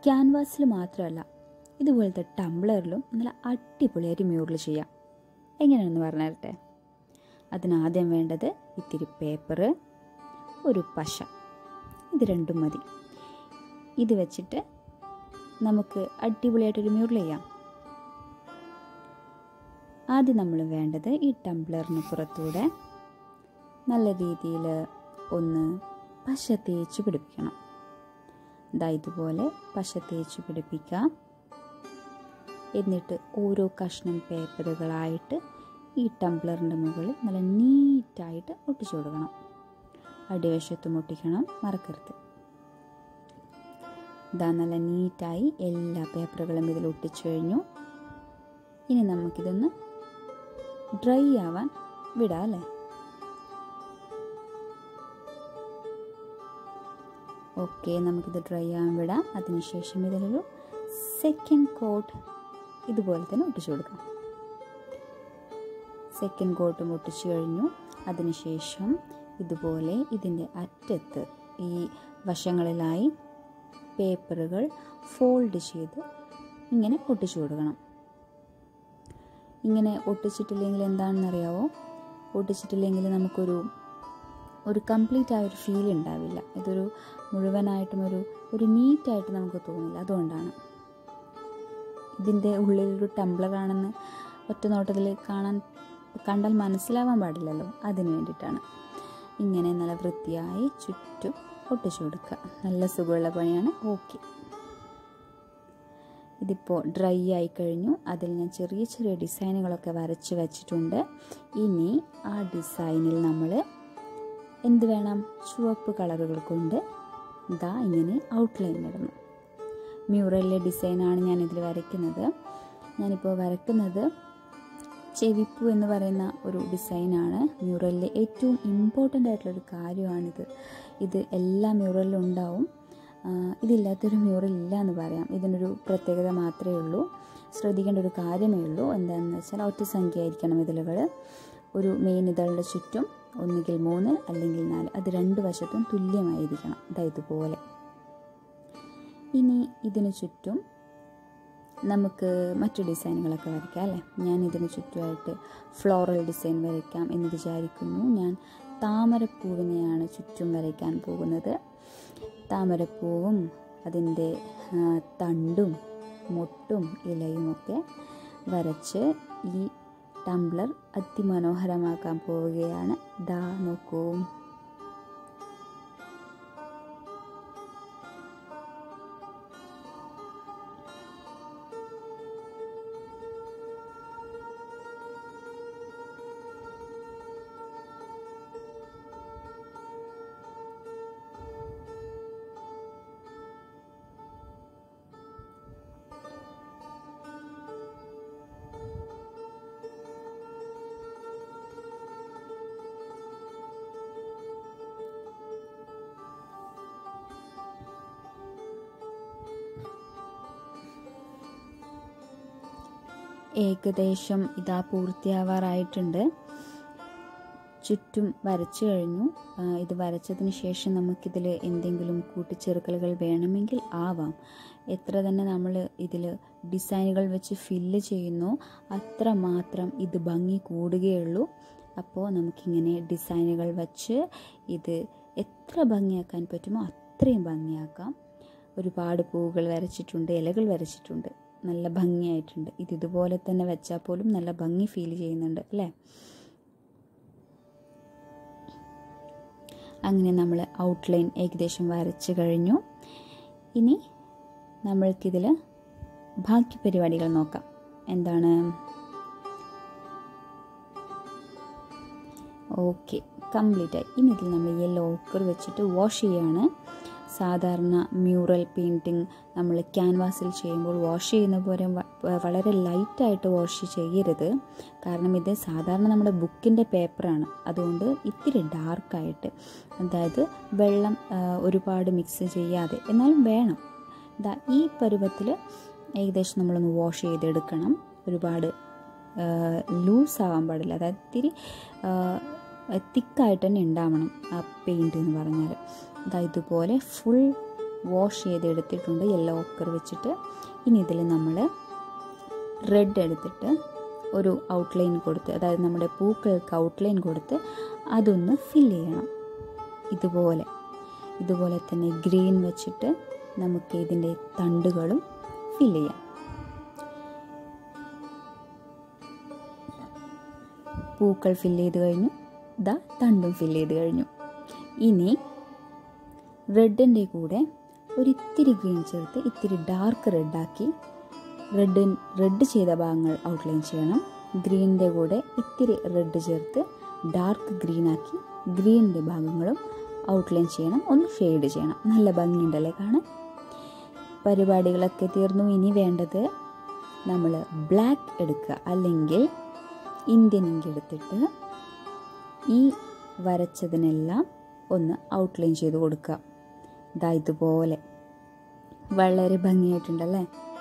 ക്യാൻവാസിൽ മാത്രമല്ല ഇതുപോലത്തെ ടംബ്ലറിലും നല്ല അടിപൊളിയായിട്ട് മ്യൂറൽ ചെയ്യാം എങ്ങനെയാണെന്ന് പറഞ്ഞു തരട്ടെ അതിനാദ്യം വേണ്ടത് ഇത്തിരി പേപ്പർ ഒരു പശ ഇത് രണ്ടും മതി ഇത് വെച്ചിട്ട് നമുക്ക് അടിപൊളിയായിട്ടൊരു മ്യൂറൽ ചെയ്യാം ആദ്യം നമ്മൾ വേണ്ടത് ഈ ടംബ്ലറിന് പുറത്തൂടെ നല്ല രീതിയിൽ ഒന്ന് പശ തേച്ച് പിടിപ്പിക്കണം ഇതാ ഇതുപോലെ പശ തേച്ച് പിടിപ്പിക്കാം എന്നിട്ട് ഓരോ കഷ്ണം പേപ്പറുകളായിട്ട് ഈ ടംബ്ലറിൻ്റെ മുകളിൽ നല്ല നീറ്റായിട്ട് ഒട്ടിച്ചു കൊടുക്കണം അടിവശത്തും ഒട്ടിക്കണം മറക്കരുത് ഇതാ നല്ല നീറ്റായി എല്ലാ പേപ്പറുകളും ഇതിൽ ഒട്ടിച്ചു കഴിഞ്ഞു ഇനി നമുക്കിതൊന്ന് ഡ്രൈ ആവാൻ വിടാം അല്ലേ ഓക്കെ നമുക്കിത് ഡ്രൈ ആവാൻ വിടാം അതിനുശേഷം ഇതിലൊരു സെക്കൻഡ് കോട്ട് ഇതുപോലെ തന്നെ ഒട്ടിച്ചു കൊടുക്കാം സെക്കൻഡ് കോട്ടും ഒട്ടിച്ചു കഴിഞ്ഞു അതിനുശേഷം ഇതുപോലെ ഇതിൻ്റെ അറ്റത്ത് ഈ വശങ്ങളിലായി പേപ്പറുകൾ ഫോൾഡ് ചെയ്ത് ഇങ്ങനെ ഒട്ടിച്ചു കൊടുക്കണം ഇങ്ങനെ ഒട്ടിച്ചിട്ടില്ലെങ്കിൽ എന്താണെന്നറിയാവോ ഒട്ടിച്ചിട്ടില്ലെങ്കിൽ നമുക്കൊരു ഒരു കംപ്ലീറ്റ് ആയ ഒരു ഫീൽ ഉണ്ടാവില്ല ഇതൊരു മുഴുവനായിട്ടും ഒരു ഒരു നീറ്റായിട്ട് നമുക്ക് തോന്നില്ല അതുകൊണ്ടാണ് ഇതിൻ്റെ ഉള്ളിലൊരു ടംബ്ലറാണെന്ന് ഒറ്റ നോട്ടത്തിൽ കാണാൻ കണ്ടാൽ മനസ്സിലാവാൻ പാടില്ലല്ലോ അതിന് വേണ്ടിയിട്ടാണ് ഇങ്ങനെ നല്ല വൃത്തിയായി ചുറ്റും ഒട്ടിച്ചു കൊടുക്കുക നല്ല സുഖമുള്ള പണിയാണ് ഓക്കെ ഇതിപ്പോൾ ഡ്രൈ ആയി കഴിഞ്ഞു അതിൽ ഞാൻ ചെറിയ ചെറിയ ഡിസൈനുകളൊക്കെ വരച്ച് വെച്ചിട്ടുണ്ട് ഇനി ആ ഡിസൈനിൽ നമ്മൾ എന്ത് വേണം ചുവപ്പ് കളറുകൾ കൊണ്ട് ഇതാ ഇങ്ങനെ ഔട്ട്ലൈൻ ഇടണം മ്യൂറലിലെ ഡിസൈനാണ് ഞാൻ ഇതിൽ വരയ്ക്കുന്നത് ഞാനിപ്പോൾ വരയ്ക്കുന്നത് ചെവിപ്പു എന്ന് പറയുന്ന ഒരു ഡിസൈനാണ് മ്യൂറലിലെ ഏറ്റവും ഇമ്പോർട്ടൻ്റ് ആയിട്ടുള്ളൊരു കാര്യമാണിത് ഇത് എല്ലാ മ്യൂറലിലും ഉണ്ടാവും ഇതില്ലാത്തൊരു മ്യൂറൽ ഇല്ല എന്ന് പറയാം ഇതിനൊരു പ്രത്യേകത മാത്രമേ ഉള്ളൂ ശ്രദ്ധിക്കേണ്ട ഒരു കാര്യമേ ഉള്ളൂ എന്താണെന്ന് വെച്ചാൽ ഒറ്റ സംഖ്യ ആയിരിക്കണം ഇതിലുകൾ ഒരു മെയിൻ ഇതളുടെ ചുറ്റും ഒന്നുകിൽ മൂന്ന് അല്ലെങ്കിൽ നാല് അത് രണ്ട് വശത്തും തുല്യമായിരിക്കണം ഇതാ ഇതുപോലെ ഇനി ഇതിനു ചുറ്റും നമുക്ക് മറ്റു ഡിസൈനുകളൊക്കെ വരയ്ക്കാം അല്ലേ ഞാൻ ഇതിന് ചുറ്റുമായിട്ട് ഫ്ലോറൽ ഡിസൈൻ വരയ്ക്കാം എന്ന് വിചാരിക്കുന്നു ഞാൻ താമരപ്പൂവിനെയാണ് ചുറ്റും വരയ്ക്കാൻ പോകുന്നത് താമരപ്പൂവും അതിൻ്റെ തണ്ടും മൊട്ടും ഇലയുമൊക്കെ വരച്ച് ഈ ടംബ്ലർ അതിമനോഹരമാക്കാൻ പോവുകയാണ് ദാ നോക്കൂ ഏകദേശം ഇതാ പൂർത്തിയാവാറായിട്ടുണ്ട് ചുറ്റും വരച്ചു കഴിഞ്ഞു ഇത് വരച്ചതിന് ശേഷം നമുക്കിതിൽ എന്തെങ്കിലും കൂട്ടിച്ചേർക്കലുകൾ വേണമെങ്കിൽ ആവാം എത്ര തന്നെ നമ്മൾ ഇതിൽ ഡിസൈനുകൾ വെച്ച് ഫില്ല് ചെയ്യുന്നു അത്ര മാത്രം ഇത് ഭംഗി കൂടുകയുള്ളൂ അപ്പോൾ നമുക്കിങ്ങനെ ഡിസൈനുകൾ വച്ച് ഇത് എത്ര ഭംഗിയാക്കാൻ പറ്റുമോ അത്രയും ഭംഗിയാക്കാം ഒരുപാട് പൂവുകൾ വരച്ചിട്ടുണ്ട് ഇലകൾ വരച്ചിട്ടുണ്ട് നല്ല ഭംഗിയായിട്ടുണ്ട് ഇത് ഇതുപോലെ തന്നെ വെച്ചാൽ പോലും നല്ല ഭംഗി ഫീൽ ചെയ്യുന്നുണ്ട് അല്ലേ അങ്ങനെ നമ്മൾ ഔട്ട്ലൈൻ ഏകദേശം വരച്ച് കഴിഞ്ഞു ഇനി നമ്മൾക്കിതിൽ ബാക്കി പരിപാടികൾ നോക്കാം എന്താണ് ഓക്കെ കംപ്ലീറ്റ് ആയി ഇനി ഇതിൽ നമ്മൾ യെല്ലോ ഓക്കർ വെച്ചിട്ട് വാഷ് ചെയ്യാണ് സാധാരണ മ്യൂറൽ പെയിൻറ്റിങ് നമ്മൾ ക്യാൻവാസിൽ ചെയ്യുമ്പോൾ വാഷ് ചെയ്യുന്ന പോലെ വളരെ ലൈറ്റായിട്ട് വാഷ് ചെയ്യരുത് കാരണം ഇത് സാധാരണ നമ്മുടെ ബുക്കിൻ്റെ പേപ്പറാണ് അതുകൊണ്ട് ഇത്തിരി ഡാർക്കായിട്ട് അതായത് വെള്ളം ഒരുപാട് മിക്സ് ചെയ്യാതെ എന്നാലും വേണം ഇതാ ഈ പരുവത്തിൽ ഏകദേശം നമ്മളൊന്ന് വാഷ് ചെയ്തെടുക്കണം ഒരുപാട് ലൂസ് ആവാൻ പാടില്ല അതായത് ഇത്തിരി തിക്കായിട്ട് തന്നെ ഉണ്ടാവണം ആ പെയിൻറ്റ് എന്ന് പറഞ്ഞാൽ ഇതാ ഇതുപോലെ ഫുൾ വാഷ് ചെയ്തെടുത്തിട്ടുണ്ട് യെല്ലോ ഓക്കർ വെച്ചിട്ട് ഇനി ഇതിൽ നമ്മൾ റെഡ് എടുത്തിട്ട് ഒരു ഔട്ട്ലൈൻ കൊടുത്ത് അതായത് നമ്മുടെ പൂക്കൾക്ക് ഔട്ട്ലൈൻ കൊടുത്ത് അതൊന്ന് ഫില്ല് ചെയ്യണം ഇതുപോലെ ഇതുപോലെ തന്നെ ഗ്രീൻ വെച്ചിട്ട് നമുക്ക് ഇതിൻ്റെ തണ്ടുകളും ഫില്ല് ചെയ്യാം പൂക്കൾ ഫില്ല് ചെയ്ത് കഴിഞ്ഞു ദാ തണ്ടും ഫില്ല് ചെയ്ത് കഴിഞ്ഞു ഇനി റെഡിൻ്റെ കൂടെ ഒരു ഇത്തിരി ഗ്രീൻ ചേർത്ത് ഇത്തിരി ഡാർക്ക് റെഡാക്കി റെഡ് റെഡ് ചെയ്ത ഭാഗങ്ങൾ ഔട്ട്ലൈൻ ചെയ്യണം ഗ്രീനിൻ്റെ കൂടെ ഇത്തിരി റെഡ് ചേർത്ത് ഡാർക്ക് ഗ്രീൻ ആക്കി ഗ്രീനിൻ്റെ ഭാഗങ്ങളും ഔട്ട്ലൈൻ ചെയ്യണം ഒന്ന് ഷെയ്ഡ് ചെയ്യണം നല്ല ഭംഗിയുണ്ടല്ലേ കാണാൻ പരിപാടികളൊക്കെ തീർന്നു ഇനി വേണ്ടത് നമ്മൾ ബ്ലാക്ക് എടുക്കുക അല്ലെങ്കിൽ ഇന്ത്യൻ ഇങ്ക് എടുത്തിട്ട് ഈ വരച്ചതിനെല്ലാം ഒന്ന് ഔട്ട്ലൈൻ ചെയ്ത് കൊടുക്കുക ഇതാ ഇതുപോലെ വളരെ ഭംഗിയായിട്ടുണ്ടല്ലേ